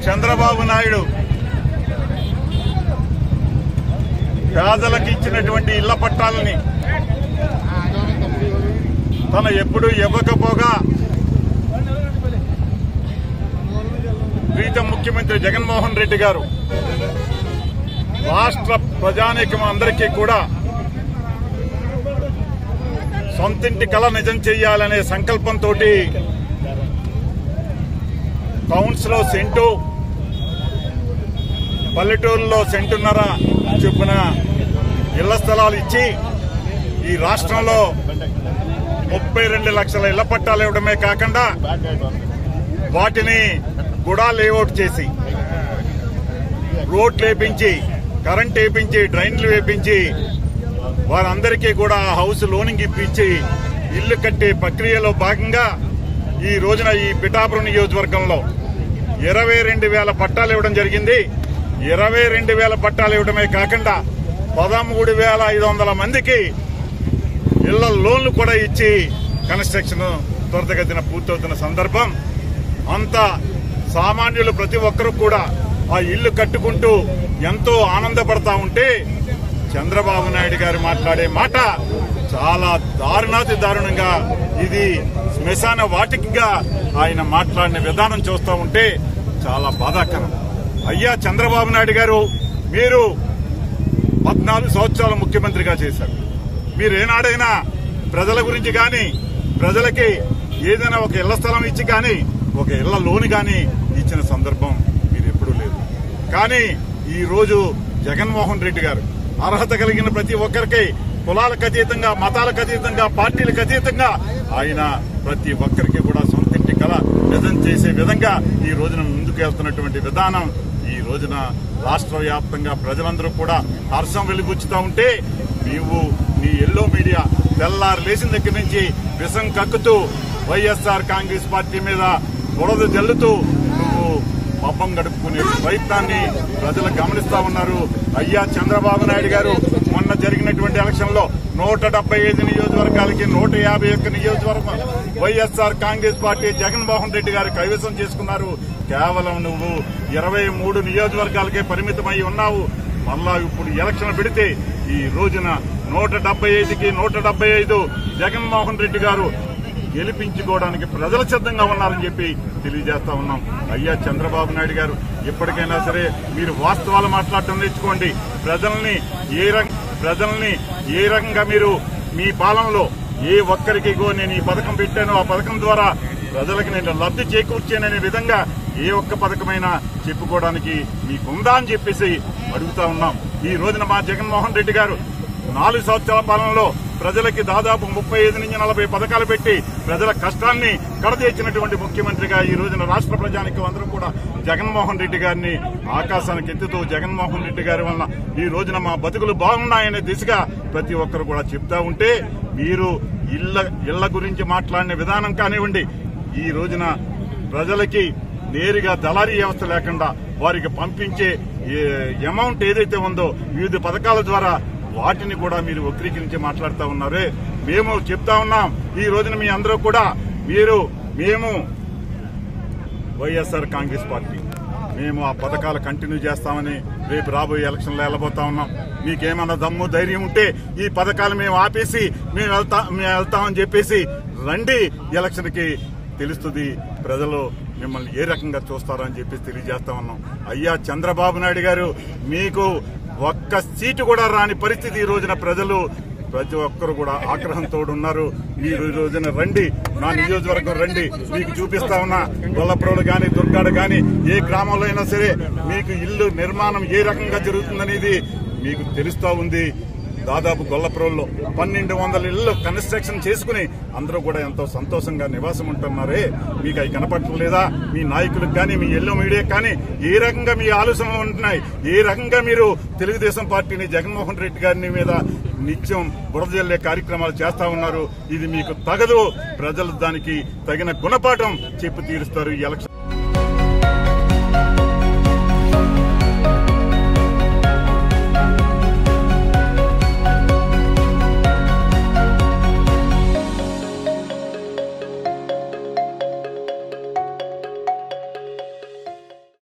చంద్రబాబు నాయుడు పేదలకు ఇచ్చినటువంటి ఇళ్ల పట్టాలని తన ఎప్పుడు ఇవ్వకపోగా ప్రీతం ముఖ్యమంత్రి జగన్మోహన్ రెడ్డి గారు రాష్ట్ర ప్రజానీకం అందరికీ కూడా సొంతింటి కళ నిజం చెయ్యాలనే సంకల్పంతో టౌన్స్ లో సెంటు పల్లెటూరులో సెంటున్నర చొప్పున ఇళ్ల స్థలాలు ఇచ్చి ఈ రాష్ట్రంలో ముప్పై రెండు లక్షల ఇళ్ల పట్టాలు ఇవ్వడమే కాకుండా వాటిని కూడా లేఅవుట్ చేసి రోడ్లు వేపించి కరెంట్ వేపించి డ్రైన్లు వేపించి వారందరికీ కూడా హౌస్ లోనింగ్ ఇప్పించి ఇల్లు కట్టే ప్రక్రియలో భాగంగా ఈ రోజున ఈ పిఠాపురం నియోజకవర్గంలో ఇరవై రెండు వేల పట్టాలు ఇవ్వడం జరిగింది ఇరవై రెండు వేల పట్టాలు ఇవ్వడమే కాకుండా పదమూడు వేల ఐదు వందల మందికి ఇళ్ల లోన్లు కూడా ఇచ్చి కన్స్ట్రక్షన్ త్వరితగతిన పూర్తవుతున్న సందర్భం అంత సామాన్యులు ప్రతి ఒక్కరూ కూడా ఆ ఇల్లు కట్టుకుంటూ ఎంతో ఆనందపడతా ఉంటే చంద్రబాబు నాయుడు గారు మాట్లాడే మాట చాలా దారుణాతి దారుణంగా ఇది శ్మశాన వాటికిగా ఆయన మాట్లాడిన విధానం చూస్తూ ఉంటే చాలా బాధాకరం అయ్యా చంద్రబాబు నాయుడు గారు మీరు పద్నాలుగు సంవత్సరాలు ముఖ్యమంత్రిగా చేశారు మీరు ఏనాడైనా ప్రజల గురించి కానీ ప్రజలకి ఏదైనా ఒక ఇళ్ల స్థలం ఇచ్చి కానీ ఒక ఇళ్ల లోన్ కానీ ఇచ్చిన సందర్భం మీరు ఎప్పుడూ లేదు కానీ ఈ రోజు జగన్మోహన్ రెడ్డి గారు అర్హత కలిగిన ప్రతి ఒక్కరికి కులాలకు అతీతంగా మతాలకు అతీతంగా పార్టీలకు అతీతంగా ఆయన ప్రతి ఒక్కరికి కూడా సొంతింటి కళ నిజం చేసే విధంగా ఈ రోజున ముందుకు వెళ్తున్నటువంటి విధానం ఈ రోజున రాష్ట్ర వ్యాప్తంగా ప్రజలందరూ కూడా హర్షం వెలిబుచ్చుతా ఉంటే నీవు నీ ఎల్లో మీడియా తెల్లారు లేచిన దగ్గర నుంచి విషం కక్కుతూ వైఎస్ఆర్ కాంగ్రెస్ పార్టీ మీద బురద జల్లుతూ నువ్వు పబ్బం గడుపుకునే ప్రయత్నాన్ని ప్రజలు గమనిస్తా ఉన్నారు అయ్యా చంద్రబాబు నాయుడు గారు మొన్న జరిగినటువంటి ఎలక్షన్ లో నూట డెబ్బై ఐదు నియోజకవర్గాలకి నూట యాభై ఒక్క నియోజకవర్గం YSR Congress party Jaganmohan Reddy గారు కైవసం చేసుకున్నారు కేవలం నువ్వు ఇరవై మూడు నియోజకవర్గాలకే పరిమితమై ఉన్నావు మళ్ళా ఇప్పుడు ఎలక్షన్ పెడితే ఈ రోజున నూట డెబ్బై ఐదుకి నూట డెబ్బై ఐదు జగన్మోహన్ రెడ్డి గారు గెలిపించుకోవడానికి ప్రజలు సిద్ధంగా ఉన్నారని చెప్పి తెలియజేస్తా ఉన్నాం అయ్యా చంద్రబాబు నాయుడు గారు ఎప్పటికైనా సరే మీరు వాస్తవాలు మాట్లాడటం నేర్చుకోండి ప్రజల్ని ఏ రంగ ప్రజల్ని ఏ రకంగా మీరు మీ పాలనలో ఏ ఒక్కరికి ఇగో నేను ఈ పథకం పెట్టాను ఆ పథకం ద్వారా ప్రజలకు నేను లబ్ధి చేకూర్చాననే విధంగా ఏ ఒక్క పథకమైనా చెప్పుకోవడానికి మీకుందా అని చెప్పేసి అడుగుతా ఉన్నాం ఈ రోజున మా జగన్మోహన్ రెడ్డి గారు నాలుగు సంవత్సరాల పాలనలో ప్రజలకి దాదాపు ముప్పై ఐదు నుంచి నలభై పథకాలు పెట్టి ప్రజల కష్టాన్ని కడతీర్చినటువంటి ముఖ్యమంత్రిగా ఈ రోజున రాష్ట్ర ప్రజానికి అందరూ కూడా జగన్మోహన్ రెడ్డి గారిని ఆకాశానికి ఎత్తుతూ జగన్మోహన్ రెడ్డి గారి వలన ఈ రోజున మా బతుకులు బాగున్నాయనే దిశగా ప్రతి ఒక్కరు కూడా చెప్తా ఉంటే మీరు ఇళ్ల ఇళ్ల గురించి మాట్లాడిన విధానం కానివ్వండి ఈ రోజున ప్రజలకి నేరుగా దళారీ వ్యవస్థ లేకుండా వారికి పంపించే అమౌంట్ ఏదైతే ఉందో వివిధ పథకాల ద్వారా వాటిని కూడా మీరు వక్రీకరించి మాట్లాడుతూ ఉన్నారే మేము చెప్తా ఉన్నాం ఈ రోజున మీ అందరూ కూడా మీరు మేము వైఎస్ఆర్ కాంగ్రెస్ పార్టీ మేము ఆ పథకాలు కంటిన్యూ చేస్తామని రేపు రాబోయే ఎలక్షన్లో వెళ్ళబోతా ఉన్నాం మీకేమన్నా దమ్ము ధైర్యం ఉంటే ఈ పథకాలు మేము ఆపేసి మేము వెళ్తా మేము వెళ్తామని చెప్పేసి రండి ఎలక్షన్ కి తెలుస్తుంది ప్రజలు మిమ్మల్ని ఏ రకంగా చూస్తారని చెప్పేసి తెలియజేస్తా ఉన్నాం అయ్యా చంద్రబాబు నాయుడు గారు మీకు ఒక్క సీటు కూడా రాని పరిస్థితి ఈ రోజున ప్రజలు ప్రతి ఒక్కరు కూడా ఆగ్రహంతో ఉన్నారు మీరు ఈ రోజున రండి నా నియోజకవర్గం రండి మీకు చూపిస్తా ఉన్నా గొల్లప్రోలు గాని దుర్గాడ గాని ఏ గ్రామంలో అయినా సరే మీకు ఇల్లు నిర్మాణం ఏ రకంగా జరుగుతుందనేది మీకు తెలుస్తా ఉంది దాదాపు గొల్లపురంలో పన్నెండు వందల ఇళ్లు కన్స్ట్రక్షన్ చేసుకుని అందరూ కూడా ఎంతో సంతోషంగా నివాసం ఉంటున్నారే మీకు అవి కనపడలేదా మీ నాయకులకు కానీ మీ ఎల్లో మీడియాకి కానీ ఏ రకంగా మీ ఆలోచనలు ఉంటున్నాయి ఏ రకంగా మీరు తెలుగుదేశం పార్టీని జగన్మోహన్ రెడ్డి గారిని మీద నిత్యం బురద జల్లే కార్యక్రమాలు చేస్తా ఉన్నారు ఇది మీకు తగదు ప్రజలు దానికి తగిన గుణపాఠం చెప్పి తీరుస్తారు ఈ ఎలక్షన్